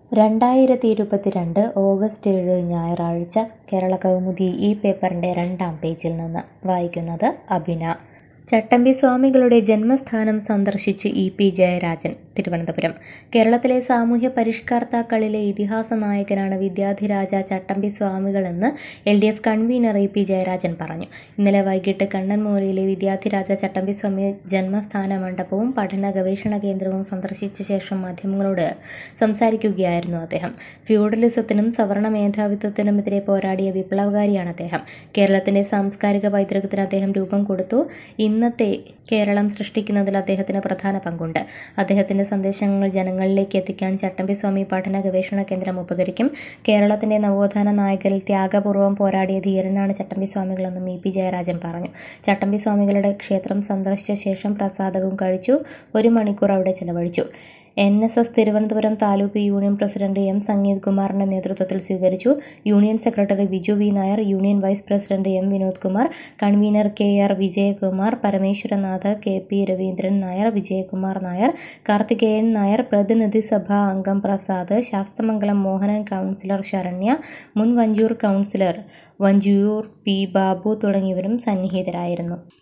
രണ്ടായിരത്തി ഇരുപത്തിരണ്ട് ഓഗസ്റ്റ് ഏഴ് ഞായറാഴ്ച കേരള കൗമുദി ഈ പേപ്പറിൻ്റെ രണ്ടാം പേജിൽ നിന്ന് വായിക്കുന്നത് അബിന ചട്ടമ്പി സ്വാമികളുടെ ജന്മസ്ഥാനം സന്ദർശിച്ച് ഇ പി ജയരാജൻ തിരുവനന്തപുരം കേരളത്തിലെ സാമൂഹ്യ പരിഷ്കർത്താക്കളിലെ ഇതിഹാസ നായകനാണ് വിദ്യാധിരാജ ചട്ടമ്പി സ്വാമികളെന്ന് L D F convener E P Jayarajan പറഞ്ഞു ഇന്നലെ വൈകിട്ട് കണ്ണൻമൂലയിലെ വിദ്യാധിരാജ ചട്ടമ്പി സ്വാമി ജന്മസ്ഥാന മണ്ഡപവും പഠന ഗവേഷണ കേന്ദ്രവും സന്ദർശിച്ച ശേഷം മാധ്യമങ്ങളോട് സംസാരിക്കുകയായിരുന്നു അദ്ദേഹം ഫ്യൂഡലിസത്തിനും സവർണ മേധാവിത്വത്തിനുമെതിരെ പോരാടിയ വിപ്ലവകാരിയാണ് അദ്ദേഹം കേരളത്തിന്റെ സാംസ്കാരിക പൈതൃകത്തിന് അദ്ദേഹം രൂപം കൊടുത്തു ഇന്നത്തെ കേരളം സൃഷ്ടിക്കുന്നതിൽ അദ്ദേഹത്തിന് പ്രധാന പങ്കുണ്ട് അദ്ദേഹത്തിന്റെ സന്ദേശങ്ങൾ ജനങ്ങളിലേക്ക് എത്തിക്കാൻ ചട്ടമ്പി സ്വാമി പഠന ഗവേഷണ കേന്ദ്രം ഉപകരിക്കും കേരളത്തിന്റെ നവോത്ഥാന നായകരിൽ ത്യാഗപൂർവ്വം പോരാടിയ ധീരനാണ് ചട്ടമ്പി സ്വാമികളെന്നും ഇ പി ജയരാജൻ പറഞ്ഞു ചട്ടമ്പി സ്വാമികളുടെ ക്ഷേത്രം സന്ദർശിച്ച ശേഷം പ്രസാദവും കഴിച്ചു ഒരു മണിക്കൂർ അവിടെ ചെലവഴിച്ചു N S S Thiruvananthapuram taluk union president M Sangeeth കുമാറിന്റെ നേതൃത്വത്തിൽ സ്വീകരിച്ചു union secretary Viju V Nair union vice president M Vinod Kumar convener K R Vijayakumar Parameswaranath K P Raveendran Nair Vijayakumar Nair Karthikeyan Nair പ്രതിനിധി സഭാ അംഗം പ്രസാദ് ശാസ്തമംഗലം മോഹനൻ കൗൺസിലർ ശരണ്യ മുൻ വഞ്ചൂർ കൗൺസിലർ വഞ്ചൂർ പി ബാബു തുടങ്ങിയവരും സന്നിഹിതരായിരുന്നു